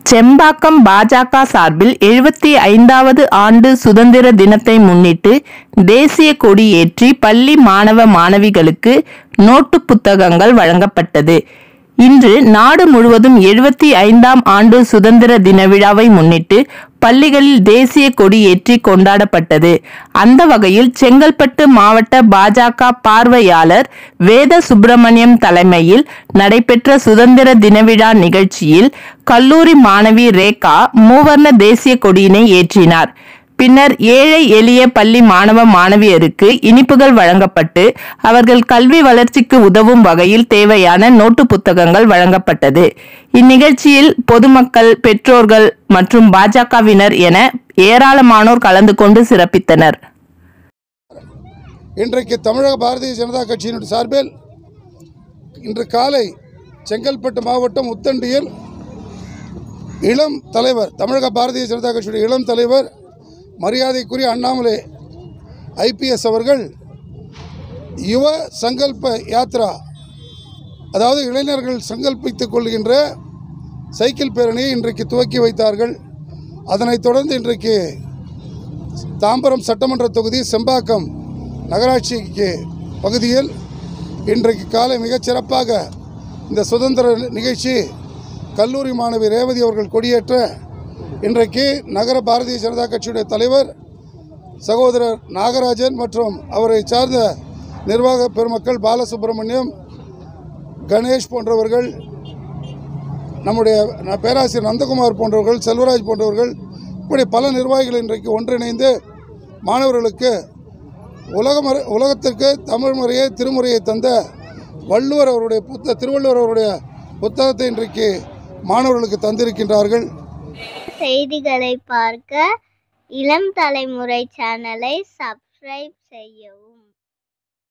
செம்பாக்கம் பாஜக சார்பில் எழுபத்தி ஐந்தாவது ஆண்டு சுதந்திர தினத்தை முன்னிட்டு தேசிய கொடி ஏற்றி பள்ளி மாணவ மாணவிகளுக்கு நோட்டு புத்தகங்கள் வழங்கப்பட்டது இன்று நாடு முழுவதும் எழுபத்தி ஐந்தாம் ஆண்டு சுதந்திர தின விழாவை முன்னிட்டு பள்ளிகளில் தேசிய கொடி ஏற்றி கொண்டாடப்பட்டது அந்த வகையில் செங்கல்பட்டு மாவட்ட பாஜக பார்வையாளர் வேத சுப்பிரமணியம் தலைமையில் நடைபெற்ற சுதந்திர தின விழா நிகழ்ச்சியில் கல்லூரி மாணவி ரேகா மூவர்ண தேசிய கொடியினை ஏற்றினார் பின்னர் ஏழை எளிய பள்ளி மாணவ மாணவியருக்கு இனிப்புகள் வழங்கப்பட்டு அவர்கள் கல்வி வளர்ச்சிக்கு உதவும் வகையில் தேவையான நோட்டு புத்தகங்கள் வழங்கப்பட்டது இந்நிகழ்ச்சியில் பொதுமக்கள் பெற்றோர்கள் மற்றும் பாஜகவினர் என ஏராளமானோர் கலந்து கொண்டு சிறப்பித்தனர் இன்றைக்கு தமிழக பாரதிய ஜனதா கட்சியினுடைய சார்பில் இன்று காலை செங்கல்பட்டு மாவட்டம் உத்தண்டியில் இளம் தலைவர் தமிழக பாரதிய ஜனதா கட்சியுடைய இளம் தலைவர் மரியாதைக்குரிய அண்ணாமலை ஐபிஎஸ் அவர்கள் யுவ சங்கல்ப யாத்ரா அதாவது இளைஞர்கள் சங்கல்பித்துக் கொள்கின்ற சைக்கிள் பேரணியை இன்றைக்கு துவக்கி வைத்தார்கள் அதனைத் தொடர்ந்து இன்றைக்கு தாம்பரம் சட்டமன்ற தொகுதி செம்பாக்கம் நகராட்சிக்கு பகுதியில் இன்றைக்கு காலை மிகச் சிறப்பாக இந்த சுதந்திர நிகழ்ச்சி கல்லூரி மாணவி ரேவதி அவர்கள் கொடியேற்ற இன்றைக்கு நகர பாரதிய ஜனதா கட்சியுடைய தலைவர் சகோதரர் நாகராஜன் மற்றும் அவரை சார்ந்த நிர்வாக பெருமக்கள் பாலசுப்ரமணியம் கணேஷ் போன்றவர்கள் நம்முடைய ந- பேராசிரியர் நந்தகுமார் போன்றவர்கள் செல்வராஜ் போன்றவர்கள் இப்படி பல நிர்வாகிகள் இன்றைக்கு ஒன்றிணைந்து மாணவர்களுக்கு உலகமர உலகத்திற்கு தமிழ் முறையை திருமுறையை தந்த வள்ளுவர் அவருடைய புத்த திருவள்ளுவர் அவருடைய புத்தகத்தை இன்றைக்கு மாணவர்களுக்கு தந்திருக்கின்றார்கள் செய்திகளை பார்க்க இளம் தலைமுறை சேனலை சப்ஸ்கிரைப் செய்யவும்